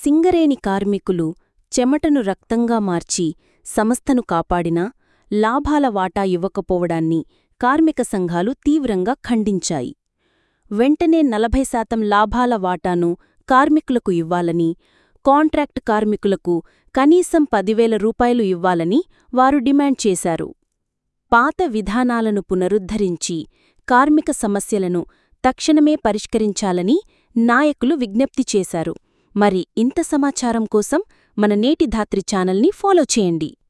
సింగరేణి కార్మికులు చెమటను రక్తంగా మార్చి సంస్థను కాపాడినా లాభాల వాటా ఇవ్వకపోవడాన్ని కార్మిక సంఘాలు తీవ్రంగా ఖండించాయి వెంటనే నలభై శాతం లాభాల వాటాను కార్మికులకు ఇవ్వాలని కాంట్రాక్ట్ కార్మికులకు కనీసం పదివేల రూపాయలు ఇవ్వాలని వారు డిమాండ్ చేశారు పాత విధానాలను పునరుద్ధరించి కార్మిక సమస్యలను తక్షణమే పరిష్కరించాలని నాయకులు విజ్ఞప్తి చేశారు మరి ఇంత సమాచారం కోసం మన నేటి ధాత్రి ఛానల్ని ఫాలో చేయండి